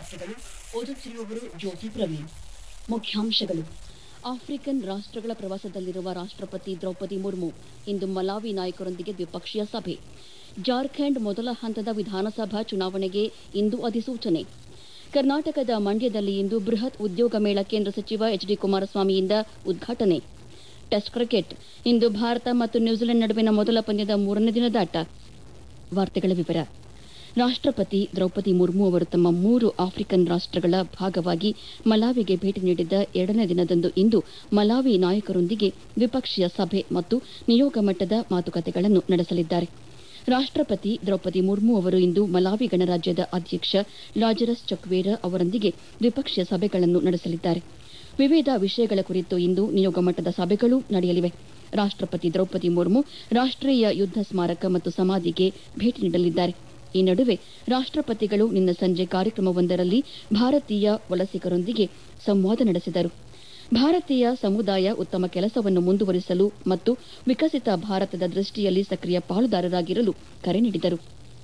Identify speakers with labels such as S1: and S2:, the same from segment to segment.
S1: ವಾರ್ತೆಗಳು ಓದುತ್ತಿರುವವರು ಜ್ಯೋತಿ ಪ್ರವೀಣ್ ಮುಖ್ಯಾಂಶಗಳು ಆಫ್ರಿಕನ್ ರಾಷ್ಟ್ರಗಳ ಪ್ರವಾಸದಲ್ಲಿರುವ ರಾಷ್ಟ್ರಪತಿ ದ್ರೌಪದಿ ಮುರ್ಮು ಇಂದು ಮಲಾವಿ ನಾಯಕರೊಂದಿಗೆ ದ್ವಿಪಕ್ಷೀಯ ಸಭೆ ಜಾರ್ಖಂಡ್ ಮೊದಲ ಹಂತದ ವಿಧಾನಸಭಾ ಚುನಾವಣೆಗೆ ಇಂದು ಅಧಿಸೂಚನೆ ಕರ್ನಾಟಕದ ಮಂಡ್ಯದಲ್ಲಿ ಇಂದು ಬೃಹತ್ ಉದ್ಯೋಗ ಮೇಳ ಕೇಂದ್ರ ಸಚಿವ ಎಚ್ ಡಿ ಕುಮಾರಸ್ವಾಮಿಯಿಂದ ಉದ್ಘಾಟನೆ ಟೆಸ್ಟ್ ಕ್ರಿಕೆಟ್ ಇಂದು ಭಾರತ ಮತ್ತು ನ್ಯೂಜಿಲೆಂಡ್ ನಡುವಿನ ಮೊದಲ ಪಂದ್ಯದ ಮೂರನೇ ದಿನದಾಟ ವಾರ್ತೆಗಳ ವಿವರ ರಾಷ್ಟ್ರಪತಿ ದ್ರೌಪದಿ ಮುರ್ಮು ಅವರು ತಮ್ಮ ಮೂರು ಆಫ್ರಿಕನ್ ರಾಷ್ಟ್ರಗಳ ಭಾಗವಾಗಿ ಮಲಾವಿಗೆ ಭೇಟಿ ನೀಡಿದ್ದ ಎರಡನೇ ದಿನದಂದು ಇಂದು ಮಲಾವಿ ನಾಯಕರೊಂದಿಗೆ ದ್ವಿಪಕ್ಷೀಯ ಸಭೆ ಮತ್ತು ನಿಯೋಗ ಮಟ್ಟದ ಮಾತುಕತೆಗಳನ್ನು ನಡೆಸಲಿದ್ದಾರೆ ರಾಷ್ಟ್ರಪತಿ ದ್ರೌಪದಿ ಮುರ್ಮು ಅವರು ಇಂದು ಮಲಾವಿ ಗಣರಾಜ್ಯದ ಅಧ್ಯಕ್ಷ ಲಾಜರಸ್ ಚಕ್ವೇರ ಅವರೊಂದಿಗೆ ದ್ವಿಪಕ್ಷೀಯ ಸಭೆಗಳನ್ನು ನಡೆಸಲಿದ್ದಾರೆ ವಿವಿಧ ವಿಷಯಗಳ ಕುರಿತು ಇಂದು ನಿಯೋಗ ಮಟ್ಟದ ಸಭೆಗಳು ನಡೆಯಲಿವೆ ರಾಷ್ಟ್ರಪತಿ ದ್ರೌಪದಿ ಮುರ್ಮು ರಾಷ್ಟ್ರೀಯ ಯುದ್ಧ ಸ್ಮಾರಕ ಮತ್ತು ಸಮಾಧಿಗೆ ಭೇಟಿ ನೀಡಲಿದ್ದಾರೆ ಈ ನಡುವೆ ರಾಷ್ಟ್ರಪತಿಗಳು ನಿನ್ನ ಸಂಜೆ ಕಾರ್ಯಕ್ರಮವೊಂದರಲ್ಲಿ ಭಾರತೀಯ ವಲಸಿಗರೊಂದಿಗೆ ಸಂವಾದ ನಡೆಸಿದರು ಭಾರತೀಯ ಸಮುದಾಯ ಉತ್ತಮ ಕೆಲಸವನ್ನು ಮುಂದುವರಿಸಲು ಮತ್ತು ವಿಕಸಿತ ಭಾರತದ ದೃಷ್ಟಿಯಲ್ಲಿ ಸಕ್ರಿಯ ಪಾಲುದಾರರಾಗಿರಲು ಕರೆ ನೀಡಿದರು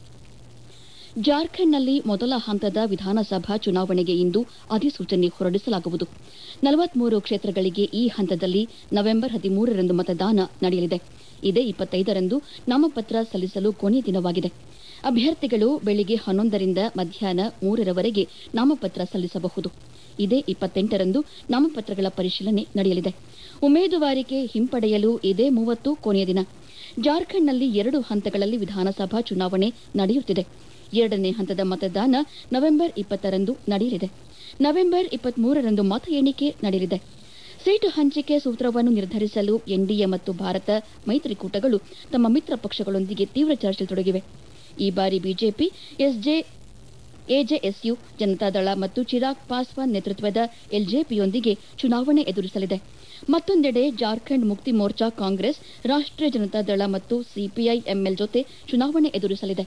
S1: ಜಾರ್ಖಂಡ್ನಲ್ಲಿ ಮೊದಲ ಹಂತದ ವಿಧಾನಸಭಾ ಚುನಾವಣೆಗೆ ಇಂದು ಅಧಿಸೂಚನೆ ಹೊರಡಿಸಲಾಗುವುದು ನಲವತ್ಮೂರು ಕ್ಷೇತ್ರಗಳಿಗೆ ಈ ಹಂತದಲ್ಲಿ ನವೆಂಬರ್ ಹದಿಮೂರರಂದು ಮತದಾನ ನಡೆಯಲಿದೆ ಇದೇ ಇಪ್ಪತ್ತೈದರಂದು ನಾಮಪತ್ರ ಸಲ್ಲಿಸಲು ಕೊನೆಯ ದಿನವಾಗಿದೆ ಅಭ್ಯರ್ಥಿಗಳು ಬೆಳಿಗ್ಗೆ ಹನ್ನೊಂದರಿಂದ ಮಧ್ಯಾಹ್ನ ಮೂರರವರೆಗೆ ನಾಮಪತ್ರ ಸಲ್ಲಿಸಬಹುದು ಇದೇ ಇಪ್ಪತ್ತೆಂಟರಂದು ನಾಮಪತ್ರಗಳ ಪರಿಶೀಲನೆ ನಡೆಯಲಿದೆ ಉಮೇದುವಾರಿಕೆ ಹಿಂಪಡೆಯಲು ಇದೇ ಮೂವತ್ತು ಕೊನೆಯ ದಿನ ಜಾರ್ಖಂಡ್ನಲ್ಲಿ ಎರಡು ಹಂತಗಳಲ್ಲಿ ವಿಧಾನಸಭಾ ಚುನಾವಣೆ ನಡೆಯುತ್ತಿದೆ ಎರಡನೇ ಹಂತದ ಮತದಾನ ನವೆಂಬರ್ ಇಪ್ಪತ್ತರಂದು ನಡೆಯಲಿದೆ ನವೆಂಬರ್ ಇಪ್ಪತ್ಮೂರರಂದು ಮತ ಎಣಿಕೆ ನಡೆಯಲಿದೆ ಸೀಟು ಹಂಚಿಕೆ ಸೂತ್ರವನ್ನು ನಿರ್ಧರಿಸಲು ಎನ್ಡಿಎ ಮತ್ತು ಭಾರತ ಮೈತ್ರಿಕೂಟಗಳು ತಮ್ಮ ಮಿತ್ರ ಪಕ್ಷಗಳೊಂದಿಗೆ ತೀವ್ರ ಚರ್ಚೆ ತೊಡಗಿವೆ ಈ ಬಾರಿ ಬಿಜೆಪಿ ಎಸ್ಜೆ ಎಜೆಎಸ್ಯು ಜನತಾದಳ ಮತ್ತು ಚಿರಾಗ್ ಪಾಸ್ವಾನ್ ನೇತೃತ್ವದ ಎಲ್ಜೆಪಿಯೊಂದಿಗೆ ಚುನಾವಣೆ ಎದುರಿಸಲಿದೆ ಮತ್ತೊಂದೆಡೆ ಜಾರ್ಖಂಡ್ ಮುಕ್ತಿ ಮೋರ್ಚಾ ಕಾಂಗ್ರೆಸ್ ರಾಷ್ಟ್ರೀಯ ಜನತಾದಳ ಮತ್ತು ಸಿಪಿಐ ಎಂಎಲ್ ಜೊತೆ ಚುನಾವಣೆ ಎದುರಿಸಲಿದೆ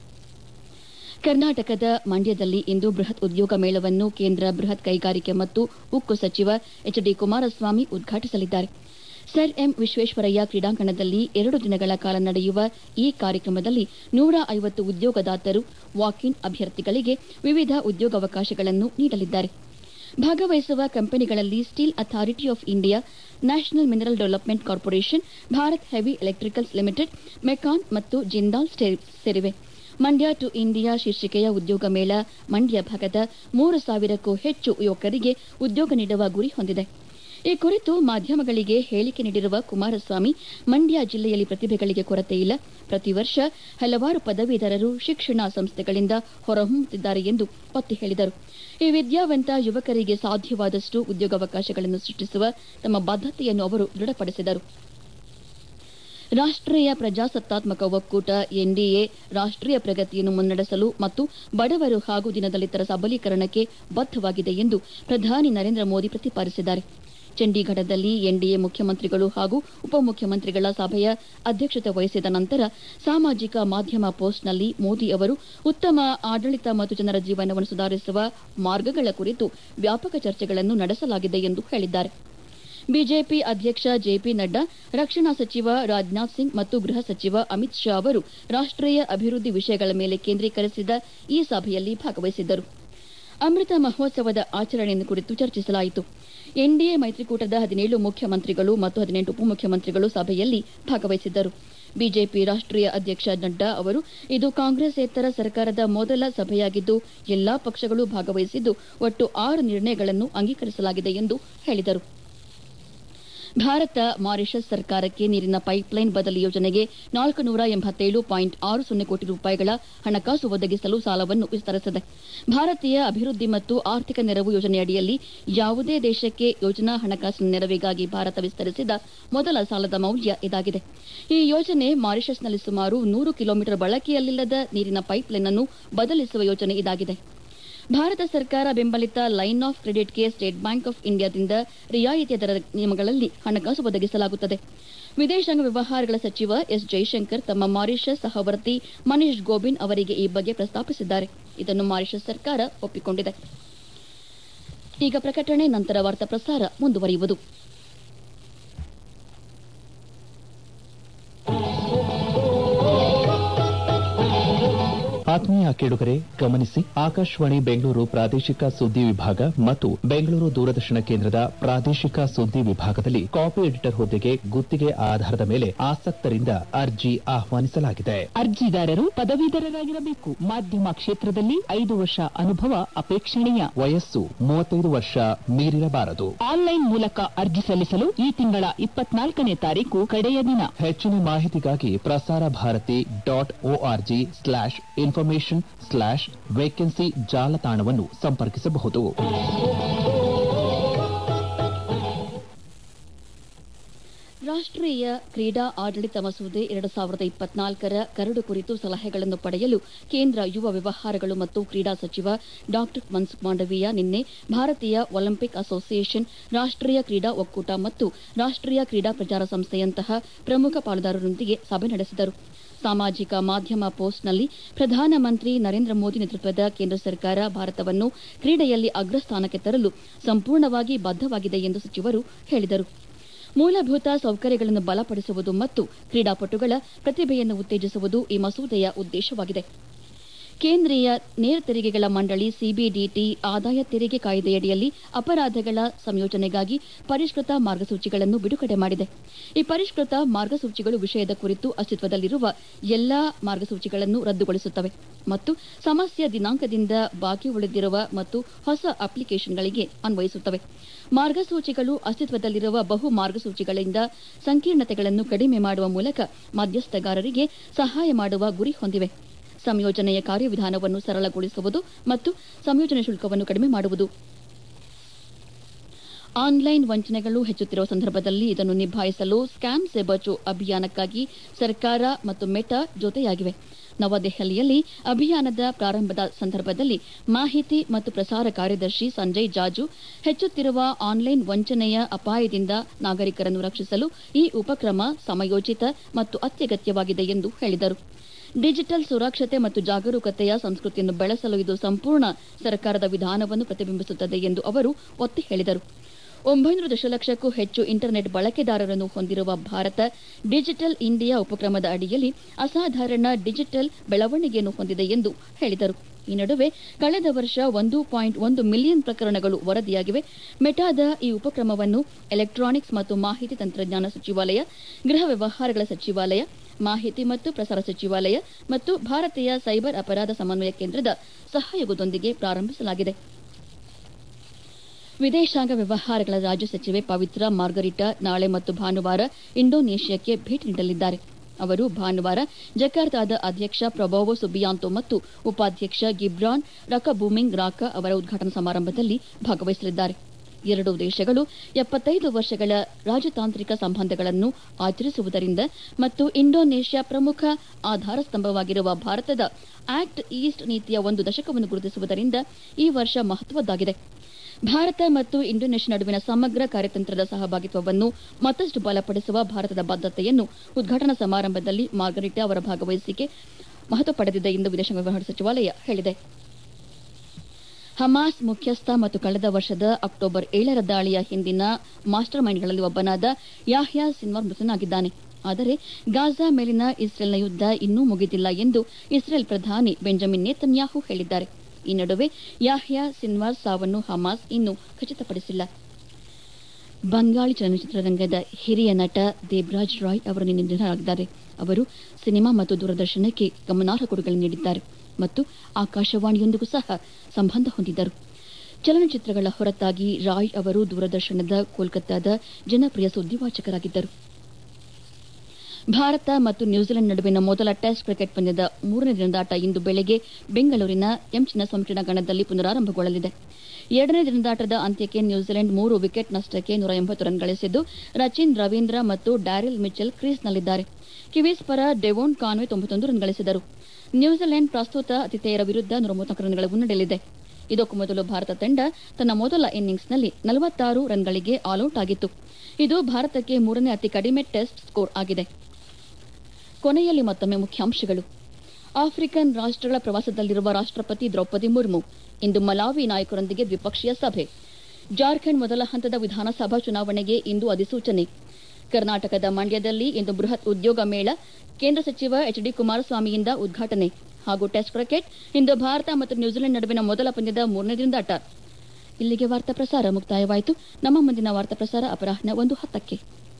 S1: ಕರ್ನಾಟಕದ ಮಂಡ್ಯದಲ್ಲಿ ಇಂದು ಬೃಹತ್ ಉದ್ಯೋಗ ಮೇಳವನ್ನು ಕೇಂದ್ರ ಬೃಹತ್ ಕೈಗಾರಿಕೆ ಮತ್ತು ಉಕ್ಕು ಸಚಿವ ಎಚ್ ಡಿ ಕುಮಾರಸ್ವಾಮಿ ಉದ್ಘಾಟಿಸಲಿದ್ದಾರೆ ಸರ್ ಎಂ ವಿಶ್ವೇಶ್ವರಯ್ಯ ಕ್ರೀಡಾಂಗಣದಲ್ಲಿ ಎರಡು ದಿನಗಳ ಕಾಲ ನಡೆಯುವ ಈ ಕಾರ್ಯಕ್ರಮದಲ್ಲಿ ನೂರ ಐವತ್ತು ಉದ್ಯೋಗದಾತರು ವಾಕ್ ಇನ್ ಅಭ್ಯರ್ಥಿಗಳಿಗೆ ವಿವಿಧ ಉದ್ಯೋಗಾವಕಾಶಗಳನ್ನು ನೀಡಲಿದ್ದಾರೆ ಭಾಗವಹಿಸುವ ಕಂಪನಿಗಳಲ್ಲಿ steel authority of India national mineral development corporation Bharat heavy electricals limited Mecon ಮತ್ತು ಜಿಂದಾಲ್ ಸೇರಿವೆ ಮಂಡ್ಯ ಟು ಇಂಡಿಯಾ ಶೀರ್ಷಿಕೆಯ ಉದ್ಯೋಗ ಮೇಳ ಮಂಡ್ಯ ಭಾಗದ ಮೂರು ಸಾವಿರಕ್ಕೂ ಹೆಚ್ಚು ಯುವಕರಿಗೆ ಉದ್ಯೋಗ ನೀಡುವ ಗುರಿ ಹೊಂದಿದೆ ಈ ಕುರಿತು ಮಾಧ್ಯಮಗಳಿಗೆ ಹೇಳಿಕೆ ನೀಡಿರುವ ಕುಮಾರಸ್ವಾಮಿ ಮಂಡ್ಯ ಜಿಲ್ಲೆಯಲ್ಲಿ ಪ್ರತಿಭೆಗಳಿಗೆ ಕೊರತೆ ಇಲ್ಲ ಪ್ರತಿ ವರ್ಷ ಹಲವಾರು ಪದವೀಧರರು ಶಿಕ್ಷಣ ಸಂಸ್ಥೆಗಳಿಂದ ಹೊರಹೊಮ್ಮುತ್ತಿದ್ದಾರೆ ಎಂದು ಒತ್ತಿ ಹೇಳಿದರು ಈ ವಿದ್ಯಾವಂತ ಯುವಕರಿಗೆ ಸಾಧ್ಯವಾದಷ್ಟು ಉದ್ಯೋಗಾವಕಾಶಗಳನ್ನು ಸೃಷ್ಟಿಸುವ ತಮ್ಮ ಬದ್ಧತೆಯನ್ನು ಅವರು ದೃಢಪಡಿಸಿದರು ರಾಷ್ಟ್ರೀಯ ಪ್ರಜಾಸತ್ತಾತ್ಮಕ ಒಕ್ಕೂಟ ಎನ್ಡಿಎ ರಾಷ್ಟ್ರೀಯ ಪ್ರಗತಿಯನ್ನು ಮುನ್ನಡೆಸಲು ಮತ್ತು ಬಡವರು ಹಾಗೂ ದಿನದಲಿತರ ಸಬಲೀಕರಣಕ್ಕೆ ಬದ್ಧವಾಗಿದೆ ಎಂದು ಪ್ರಧಾನಿ ನರೇಂದ್ರ ಮೋದಿ ಪ್ರತಿಪಾದಿಸಿದ್ದಾರೆ ಚಂಡೀಗಢದಲ್ಲಿ ಎನ್ಡಿಎ ಮುಖ್ಯಮಂತ್ರಿಗಳು ಹಾಗೂ ಉಪಮುಖ್ಯಮಂತ್ರಿಗಳ ಸಭೆಯ ಅಧ್ಯಕ್ಷತೆ ವಹಿಸಿದ ನಂತರ ಸಾಮಾಜಿಕ ಮಾಧ್ಯಮ ಪೋಸ್ಟ್ನಲ್ಲಿ ಮೋದಿ ಅವರು ಉತ್ತಮ ಆಡಳಿತ ಮತ್ತು ಜನರ ಜೀವನವನ್ನು ಸುಧಾರಿಸುವ ಮಾರ್ಗಗಳ ಕುರಿತು ವ್ಯಾಪಕ ಚರ್ಚೆಗಳನ್ನು ನಡೆಸಲಾಗಿದೆ ಎಂದು ಹೇಳಿದ್ದಾರೆ ಬಿಜೆಪಿ ಅಧ್ಯಕ್ಷ ಜೆಪಿ ನಡ್ಡಾ ರಕ್ಷಣಾ ಸಚಿವ ರಾಜನಾಥ್ ಸಿಂಗ್ ಮತ್ತು ಗೃಹ ಸಚಿವ ಅಮಿತ್ ಶಾ ಅವರು ರಾಷ್ಟ್ರೀಯ ಅಭಿವೃದ್ಧಿ ವಿಷಯಗಳ ಮೇಲೆ ಕೇಂದ್ರೀಕರಿಸಿದ ಈ ಸಭೆಯಲ್ಲಿ ಭಾಗವಹಿಸಿದ್ದರು ಅಮೃತ ಮಹೋತ್ಸವದ ಆಚರಣೆಯನ್ನು ಕುರಿತು ಚರ್ಚಿಸಲಾಯಿತು ಎನ್ಡಿಎ ಮೈತ್ರಿಕೂಟದ ಹದಿನೇಳು ಮುಖ್ಯಮಂತ್ರಿಗಳು ಮತ್ತು ಹದಿನೆಂಟು ಉಪಮುಖ್ಯಮಂತ್ರಿಗಳು ಸಭೆಯಲ್ಲಿ ಭಾಗವಹಿಸಿದ್ದರು ಬಿಜೆಪಿ ರಾಷ್ಟ್ರೀಯ ಅಧ್ಯಕ್ಷ ನಡ್ಡಾ ಅವರು ಇದು ಕಾಂಗ್ರೆಸ್ಸೇತರ ಸರ್ಕಾರದ ಮೊದಲ ಸಭೆಯಾಗಿದ್ದು ಎಲ್ಲಾ ಪಕ್ಷಗಳು ಭಾಗವಹಿಸಿದ್ದು ಒಟ್ಟು ಆರು ನಿರ್ಣಯಗಳನ್ನು ಅಂಗೀಕರಿಸಲಾಗಿದೆ ಎಂದು ಹೇಳಿದರು ಭಾರತ ಮಾರಿಷಸ್ ಸರ್ಕಾರಕ್ಕೆ ನೀರಿನ ಪೈಪ್ಲೈನ್ ಬದಲಿ ಯೋಜನೆಗೆ ನಾಲ್ಕು ನೂರ ಎಂಬತ್ತೇಳು ಪಾಯಿಂಟ್ ಆರು ಸೊನ್ನೆ ಕೋಟಿ ರೂಪಾಯಿಗಳ ಹಣಕಾಸು ಒದಗಿಸಲು ಸಾಲವನ್ನು ವಿಸ್ತರಿಸಿದೆ ಭಾರತೀಯ ಅಭಿವೃದ್ಧಿ ಮತ್ತು ಆರ್ಥಿಕ ನೆರವು ಯೋಜನೆಯಡಿಯಲ್ಲಿ ಯಾವುದೇ ದೇಶಕ್ಕೆ ಯೋಜನಾ ಹಣಕಾಸಿನ ನೆರವಿಗಾಗಿ ಭಾರತ ವಿಸ್ತರಿಸಿದ ಮೊದಲ ಸಾಲದ ಮೌಲ್ಯ ಇದಾಗಿದೆ ಈ ಯೋಜನೆ ಮಾರಿಷಸ್ನಲ್ಲಿ ಸುಮಾರು ನೂರು ಕಿಲೋಮೀಟರ್ ಬಳಕೆಯಲ್ಲಿಲ್ಲದ ನೀರಿನ ಪೈಪ್ಲೈನ್ ಅನ್ನು ಬದಲಿಸುವ ಯೋಜನೆ ಇದಾಗಿದೆ ಭಾರತ ಸರ್ಕಾರ ಬೆಂಬಲಿತ ಲೈನ್ ಆಫ್ ಕ್ರೆಡಿಟ್ಗೆ ಸ್ಟೇಟ್ ಬ್ಯಾಂಕ್ ಆಫ್ ಇಂಡಿಯಾದಿಂದ ರಿಯಾಯಿತಿಯ ದರ ನಿಯಮಗಳಲ್ಲಿ ಹಣಕಾಸು ಒದಗಿಸಲಾಗುತ್ತದೆ ವಿದೇಶಾಂಗ ವ್ಯವಹಾರಗಳ ಸಚಿವ ಎಸ್ ಜೈಶಂಕರ್ ತಮ್ಮ ಮಾರಿಷಸ್ ಸಹವರ್ತಿ ಮನೀಶ್ ಗೋಬಿನ್ ಅವರಿಗೆ ಈ ಬಗ್ಗೆ ಪ್ರಸ್ತಾಪಿಸಿದ್ದಾರೆ ಇದನ್ನು ಮಾರಿಷಸ್ ಸರ್ಕಾರ ಒಪ್ಪಿಕೊಂಡಿದೆ ಈಗ ಪ್ರಕಟಣೆ ನಂತರ ವಾರ್ತಾ ಪ್ರಸಾರ ಮುಂದುವರಿಯುವುದು
S2: ಆತ್ಮೀಯ ಆತ್ಮೀಯ ಕೇಳುಗರೆ ಗಮನಿಸಿ ಆಕಾಶವಾಣಿ ಬೆಂಗಳೂರು ಪ್ರಾದೇಶಿಕ ಸುದ್ದಿ ವಿಭಾಗ ಮತ್ತು ಬೆಂಗಳೂರು ದೂರದರ್ಶನ ಕೇಂದ್ರದ ಪ್ರಾದೇಶಿಕ ಸುದ್ದಿ ವಿಭಾಗದಲ್ಲಿ ಕಾಪಿ ಎಡಿಟರ್ ಹುದ್ದೆಗೆ ಗುತ್ತಿಗೆ ಆಧಾರದ ಮೇಲೆ ಆಸಕ್ತರಿಂದ ಅರ್ಜಿ ಆಹ್ವಾನಿಸಲಾಗಿದೆ
S3: ಅರ್ಜಿದಾರರು ಪದವೀಧರರಾಗಿರಬೇಕು ಮಾಧ್ಯಮ ಕ್ಷೇತ್ರದಲ್ಲಿ ಐದು ವರ್ಷ ಅನುಭವ ಅಪೇಕ್ಷಣೀಯ
S2: ವಯಸ್ಸು ಮೂವತ್ತೈದು ವರ್ಷ ಮೀರಿರಬಾರದು
S3: ಆನ್ಲೈನ್ ಮೂಲಕ ಅರ್ಜಿ ಸಲ್ಲಿಸಲು ಈ ತಿಂಗಳ ಇಪ್ಪತ್ನಾಲ್ಕನೇ ತಾರೀಕು ಕಡೆಯ ದಿನ
S2: ಹೆಚ್ಚಿನ ಮಾಹಿತಿಗಾಗಿ Prasar Bharati dot org slash information slash vacancy ಜಾಲತಾಣವನ್ನು ಸಂಪರ್ಕಿಸಬಹುದು
S1: ರಾಷ್ಟ್ರೀಯ ಕ್ರೀಡಾ ಆಡಳಿತ ಮಸೂದೆ ಎರಡು ಸಾವಿರದ ಇಪ್ಪತ್ನಾಲ್ಕರ ಕರಡು ಕುರಿತು ಸಲಹೆಗಳನ್ನು ಪಡೆಯಲು ಕೇಂದ್ರ ಯುವ ವ್ಯವಹಾರಗಳು ಮತ್ತು ಕ್ರೀಡಾ ಸಚಿವ ಡಾ ಮನ್ಸುಖ್ ಮಾಂಡವೀಯ ನಿನ್ನೆ ಭಾರತೀಯ ಒಲಿಂಪಿಕ್ ಅಸೋಸಿಯೇಷನ್ ರಾಷ್ಟ್ರೀಯ ಕ್ರೀಡಾ ಒಕ್ಕೂಟ ಮತ್ತು ರಾಷ್ಟ್ರೀಯ ಕ್ರೀಡಾ ಪ್ರಚಾರ ಸಂಸ್ಥೆಯಂತಹ ಪ್ರಮುಖ ಪಾಲುದಾರರೊಂದಿಗೆ ಸಭೆ ನಡೆಸಿದರು ಸಾಮಾಜಿಕ ಮಾಧ್ಯಮ ಪೋಸ್ಟ್ನಲ್ಲಿ ಪ್ರಧಾನಮಂತ್ರಿ ನರೇಂದ್ರ ಮೋದಿ ನೇತೃತ್ವದ ಕೇಂದ್ರ ಸರ್ಕಾರ ಭಾರತವನ್ನು ಕ್ರೀಡೆಯಲ್ಲಿ ಅಗ್ರಸ್ಥಾನಕ್ಕೆ ತರಲು ಸಂಪೂರ್ಣವಾಗಿ ಬದ್ದವಾಗಿದೆ ಎಂದು ಸಚಿವರು ಹೇಳಿದರು ಮೂಲಭೂತ ಸೌಕರ್ಯಗಳನ್ನು ಬಲಪಡಿಸುವುದು ಮತ್ತು ಕ್ರೀಡಾಪಟುಗಳ ಪ್ರತಿಭೆಯನ್ನು ಉತ್ತೇಜಿಸುವುದು ಈ ಮಸೂದೆಯ ಉದ್ದೇಶವಾಗಿದೆ ಕೇಂದ್ರೀಯ ನೇರ ತೆರಿಗೆಗಳ ಮಂಡಳಿ ಸಿಬಿಡಿಟಿ ಆದಾಯ ತೆರಿಗೆ ಕಾಯ್ದೆಯಡಿಯಲ್ಲಿ ಅಪರಾಧಗಳ ಸಂಯೋಜನೆಗಾಗಿ ಪರಿಷ್ಕೃತ ಮಾರ್ಗಸೂಚಿಗಳನ್ನು ಬಿಡುಗಡೆ ಮಾಡಿದೆ ಈ ಪರಿಷ್ಕೃತ ಮಾರ್ಗಸೂಚಿಗಳು ವಿಷಯದ ಕುರಿತು ಅಸ್ತಿತ್ವದಲ್ಲಿರುವ ಎಲ್ಲಾ ಮಾರ್ಗಸೂಚಿಗಳನ್ನು ರದ್ದುಗೊಳಿಸುತ್ತವೆ ಮತ್ತು ಸಮಸ್ಯೆ ದಿನಾಂಕದಿಂದ ಬಾಕಿ ಉಳಿದಿರುವ ಮತ್ತು ಹೊಸ ಅಪ್ಲಿಕೇಶನ್ಗಳಿಗೆ ಅನ್ವಯಿಸುತ್ತವೆ ಮಾರ್ಗಸೂಚಿಗಳು ಅಸ್ತಿತ್ವದಲ್ಲಿರುವ ಬಹು ಮಾರ್ಗಸೂಚಿಗಳಿಂದ ಸಂಕೀರ್ಣತೆಗಳನ್ನು ಕಡಿಮೆ ಮಾಡುವ ಮೂಲಕ ಮಧ್ಯಸ್ಥಗಾರರಿಗೆ ಸಹಾಯ ಮಾಡುವ ಗುರಿ ಹೊಂದಿವೆ ಸಂಯೋಜನೆಯ ಕಾರ್ಯವಿಧಾನವನ್ನು ಸರಳಗೊಳಿಸುವುದು ಮತ್ತು ಸಂಯೋಜನೆ ಶುಲ್ಕವನ್ನು ಕಡಿಮೆ ಮಾಡುವುದು ಆನ್ಲೈನ್ ವಂಚನೆಗಳು ಹೆಚ್ಚುತ್ತಿರುವ ಸಂದರ್ಭದಲ್ಲಿ ಇದನ್ನು ನಿಭಾಯಿಸಲು ಸ್ಕ್ಯಾಮ್ ಸೆ ಬಚೋ ಅಭಿಯಾನಕ್ಕಾಗಿ ಸರ್ಕಾರ ಮತ್ತು ಮೆಟಾ ಜೊತೆಯಾಗಿವೆ ನವದೆಹಲಿಯಲ್ಲಿ ಅಭಿಯಾನದ ಪ್ರಾರಂಭದ ಸಂದರ್ಭದಲ್ಲಿ ಮಾಹಿತಿ ಮತ್ತು ಪ್ರಸಾರ ಕಾರ್ಯದರ್ಶಿ ಸಂಜಯ್ ಜಾಜು ಹೆಚ್ಚುತ್ತಿರುವ ಆನ್ಲೈನ್ ವಂಚನೆಯ ಅಪಾಯದಿಂದ ನಾಗರಿಕರನ್ನು ರಕ್ಷಿಸಲು ಈ ಉಪಕ್ರಮ ಸಮಯೋಚಿತ ಮತ್ತು ಅತ್ಯಗತ್ಯವಾಗಿದೆ ಎಂದು ಹೇಳಿದರು ಡಿಜಿಟಲ್ ಸುರಕ್ಷತೆ ಮತ್ತು ಜಾಗರೂಕತೆಯ ಸಂಸ್ಕೃತಿಯನ್ನು ಬೆಳೆಸಲು ಇದು ಸಂಪೂರ್ಣ ಸರ್ಕಾರದ ವಿಧಾನವನ್ನು ಪ್ರತಿಬಿಂಬಿಸುತ್ತದೆ ಎಂದು ಅವರು ಒತ್ತಿ ಹೇಳಿದರು ಒಂಬೈನೂರು ದಶಲಕ್ಷಕ್ಕೂ ಹೆಚ್ಚು ಇಂಟರ್ನೆಟ್ ಬಳಕೆದಾರರನ್ನು ಹೊಂದಿರುವ ಭಾರತ ಡಿಜಿಟಲ್ ಇಂಡಿಯಾ ಉಪಕ್ರಮದ ಅಡಿಯಲ್ಲಿ ಅಸಾಧಾರಣ ಡಿಜಿಟಲ್ ಬೆಳವಣಿಗೆಯನ್ನು ಹೊಂದಿದೆ ಎಂದು ಹೇಳಿದರು ಈ ನಡುವೆ ಕಳೆದ ವರ್ಷ ಒಂದು ಪಾಯಿಂಟ್ ಒಂದು ಮಿಲಿಯನ್ ಪ್ರಕರಣಗಳು ವರದಿಯಾಗಿವೆ ಮೆಟಾದ ಈ ಉಪಕ್ರಮವನ್ನು ಎಲೆಕ್ಟ್ರಾನಿಕ್ಸ್ ಮತ್ತು ಮಾಹಿತಿ ತಂತ್ರಜ್ಞಾನ ಸಚಿವಾಲಯ ಗೃಹ ವ್ಯವಹಾರಗಳ ಸಚಿವಾಲಯ ಮಾಹಿತಿ ಮತ್ತು ಪ್ರಸಾರ ಸಚಿವಾಲಯ ಮತ್ತು ಭಾರತೀಯ ಸೈಬರ್ ಅಪರಾಧ ಸಮನ್ವಯ ಕೇಂದ್ರದ ಸಹಯೋಗದೊಂದಿಗೆ ಪ್ರಾರಂಭಿಸಲಾಗಿದೆ ವಿದೇಶಾಂಗ ವ್ಯವಹಾರಗಳ ರಾಜ್ಯ ಸಚಿವೆ ಪವಿತ್ರ ಮಾರ್ಗರಿಟಾ ನಾಳೆ ಮತ್ತು ಭಾನುವಾರ ಇಂಡೋನೇಷ್ಯಾಕ್ಕೆ ಭೇಟಿ ನೀಡಲಿದ್ದಾರೆ ಅವರು ಭಾನುವಾರ ಜಕಾರ್ತಾದ ಅಧ್ಯಕ್ಷ ಪ್ರಭೋವೋ ಸುಬಿಯಾಂತೋ ಮತ್ತು ಉಪಾಧ್ಯಕ್ಷ ಗಿಬ್ರಾನ್ ರಕಬೂಮಿಂಗ್ ರಾಕಾ ಅವರ ಉದ್ಘಾಟನಾ ಸಮಾರಂಭದಲ್ಲಿ ಭಾಗವಹಿಸಲಿದ್ದಾರೆ ಎರಡೂ ದೇಶಗಳು ಎಪ್ಪತ್ತೈದು ವರ್ಷಗಳ ರಾಜತಾಂತ್ರಿಕ ಸಂಬಂಧಗಳನ್ನು ಆಚರಿಸುವುದರಿಂದ ಮತ್ತು ಇಂಡೋನೇಷ್ಯಾ ಪ್ರಮುಖ ಆಧಾರ ಸ್ತಂಭವಾಗಿರುವ ಭಾರತದ ಆಕ್ಟ್ ಈಸ್ಟ್ ನೀತಿಯ ಒಂದು ದಶಕವನ್ನು ಗುರುತಿಸುವುದರಿಂದ ಈ ವರ್ಷ ಮಹತ್ವದ್ದಾಗಿದೆ ಭಾರತ ಮತ್ತು ಇಂಡೋನೇಷ್ಯಾ ನಡುವಿನ ಸಮಗ್ರ ಕಾರ್ಯತಂತ್ರದ ಸಹಭಾಗಿತ್ವವನ್ನು ಮತ್ತಷ್ಟು ಬಲಪಡಿಸುವ ಭಾರತದ ಬದ್ಧತೆಯನ್ನು ಉದ್ಘಾಟನಾ ಸಮಾರಂಭದಲ್ಲಿ ಮಾರ್ಗರಿಟಾ ಅವರ ಭಾಗವಹಿಸಿಕೆ ಮಹತ್ವ ಪಡೆದಿದೆ ಎಂದು ವಿದೇಶಾಂಗ ವ್ಯವಹಾರ ಸಚಿವಾಲಯ ಹೇಳಿದೆ ಹಮಾಸ್ ಮುಖ್ಯಸ್ಥ ಮತ್ತು ಕಳೆದ ವರ್ಷದ ಅಕ್ಟೋಬರ್ ಏಳರ ದಾಳಿಯ ಹಿಂದಿನ ಮಾಸ್ಟರ್ ಮೈಂಡ್ಗಳಲ್ಲಿ ಒಬ್ಬನಾದ ಯಾಹ್ಯಾ ಸಿನ್ವಾರ್ ಮೃತನಾಗಿದ್ದಾನೆ ಆದರೆ ಗಾಜಾ ಮೇಲಿನ ಇಸ್ರೇಲ್ನ ಯುದ್ಧ ಇನ್ನೂ ಮುಗಿದಿಲ್ಲ ಎಂದು ಇಸ್ರೇಲ್ ಪ್ರಧಾನಿ ಬೆಂಜಮಿನ್ ನೇತನ್ಯಾಹು ಹೇಳಿದ್ದಾರೆ ಈ ನಡುವೆ ಯಾಹ್ಯಾ ಸಿನ್ವಾರ್ ಸಾವನ್ನು ಹಮಾಸ್ ಇನ್ನೂ ಖಚಿತಪಡಿಸಿಲ್ಲ ಬಂಗಾಳಿ ಚಲನಚಿತ್ರರಂಗದ ಹಿರಿಯ ನಟ ದೇಬ್ರಾಜ್ ರಾಯ್ ಅವರು ನಿನ್ನೆ ನಿಧನರಾಗಿದ್ದಾರೆ ಅವರು ಸಿನಿಮಾ ಮತ್ತು ದೂರದರ್ಶನಕ್ಕೆ ಗಮನಾರ್ಹ ಕೊಡುಗೆ ನೀಡಿದ್ದಾರೆ ಮತ್ತು ಆಕಾಶವಾಣಿಯೊಂದಿಗೂ ಸಹ ಸಂಬಂಧ ಹೊಂದಿದ್ದರು ಚಲನಚಿತ್ರಗಳ ಹೊರತಾಗಿ ರಾಯ್ ಅವರು ದೂರದರ್ಶನದ ಕೋಲ್ಕತ್ತಾದ ಜನಪ್ರಿಯ ಸುದ್ದಿವಾಚಕರಾಗಿದ್ದರು ಭಾರತ ಮತ್ತು ನ್ಯೂಜಿಲೆಂಡ್ ನಡುವಿನ ಮೊದಲ ಟೆಸ್ಟ್ ಕ್ರಿಕೆಟ್ ಪಂದ್ಯದ ಮೂರನೇ ದಿನದಾಟ ಇಂದು ಬೆಳಗ್ಗೆ ಬೆಂಗಳೂರಿನ ಎಂ ಚಿನ್ನಸ್ವಾಮಿ ಕ್ರೀಡಾಂಗಣದಲ್ಲಿ ಪುನರಾರಂಭಗೊಳ್ಳಲಿದೆ ಎರಡನೇ ದಿನದಾಟದ ಅಂತ್ಯಕ್ಕೆ ನ್ಯೂಜಿಲೆಂಡ್ ಮೂರು ವಿಕೆಟ್ ನಷ್ಟಕ್ಕೆ ನೂರ ಎಂಬತ್ತು ರನ್ ಗಳಿಸಿದ್ದು ರಚಿನ್ ರವೀಂದ್ರ ಮತ್ತು ಡ್ಯಾರಿಲ್ ಮಿಚೆಲ್ ಕ್ರೀಸ್ನಲ್ಲಿದ್ದಾರೆ ಕಿವೀಸ್ ಪರ ಡೆವೋನ್ ಕಾನ್ವೆ ತೊಂಬತ್ತೊಂದು ರನ್ ಗಳಿಸಿದರು ನ್ಯೂಜಿಲೆಂಡ್ ಪ್ರಸ್ತುತ ಆತಿಥೇಯರ ವಿರುದ್ಧ ನೂರ ಮೂವತ್ನಾಲ್ಕು ರನ್ಗಳ ಮುನ್ನಡೆಯಲ್ಲಿದೆ ಇದಕ್ಕೂ ಮೊದಲು ಭಾರತ ತಂಡ ತನ್ನ ಮೊದಲ ಇನ್ನಿಂಗ್ಸ್ನಲ್ಲಿ ನಲವತ್ತಾರು ರನ್ಗಳಿಗೆ ಆಲ್ಔಟ್ ಆಗಿತ್ತು ಇದು ಭಾರತಕ್ಕೆ ಮೂರನೇ ಅತಿ ಕಡಿಮೆ ಟೆಸ್ಟ್ ಸ್ಕೋರ್ ಆಗಿದೆ ಕೊನೆಯಲ್ಲಿ ಮತ್ತೊಮ್ಮೆ ಮುಖ್ಯಾಂಶಗಳು ಆಫ್ರಿಕನ್ ರಾಷ್ಟ್ರಗಳ ಪ್ರವಾಸದಲ್ಲಿರುವ ರಾಷ್ಟ್ರಪತಿ ದ್ರೌಪದಿ ಮುರ್ಮು ಇಂದು ಮಲಾವಿ ನಾಯಕರೊಂದಿಗೆ ದ್ವಿಪಕ್ಷೀಯ ಸಭೆ ಜಾರ್ಖಂಡ್ ಮೊದಲ ಹಂತದ ವಿಧಾನಸಭಾ ಚುನಾವಣೆಗೆ ಇಂದು ಅಧಿಸೂಚನೆ ಕರ್ನಾಟಕದ ಮಂಡ್ಯದಲ್ಲಿ ಇಂದು ಬೃಹತ್ ಉದ್ಯೋಗ ಮೇಳ ಕೇಂದ್ರ ಸಚಿವ ಎಚ್ ಡಿ ಕುಮಾರಸ್ವಾಮಿಯಿಂದ ಉದ್ಘಾಟನೆ ಹಾಗೂ ಟೆಸ್ಟ್ ಕ್ರಿಕೆಟ್ ಇಂದು ಭಾರತ ಮತ್ತು ನ್ಯೂಜಿಲೆಂಡ್ ನಡುವಿನ ಮೊದಲ ಪಂದ್ಯದ ಮೂರನೇ ದಿನದಾಟ ಇಲ್ಲಿಗೆ ವಾರ್ತಾ ಪ್ರಸಾರ ಮುಕ್ತಾಯವಾಯಿತು ನಮ್ಮ ಮುಂದಿನ ವಾರ್ತಾ ಪ್ರಸಾರ ಅಪರಾಹ್ನ ಒಂದು ಹತ್ತಕ್ಕೆ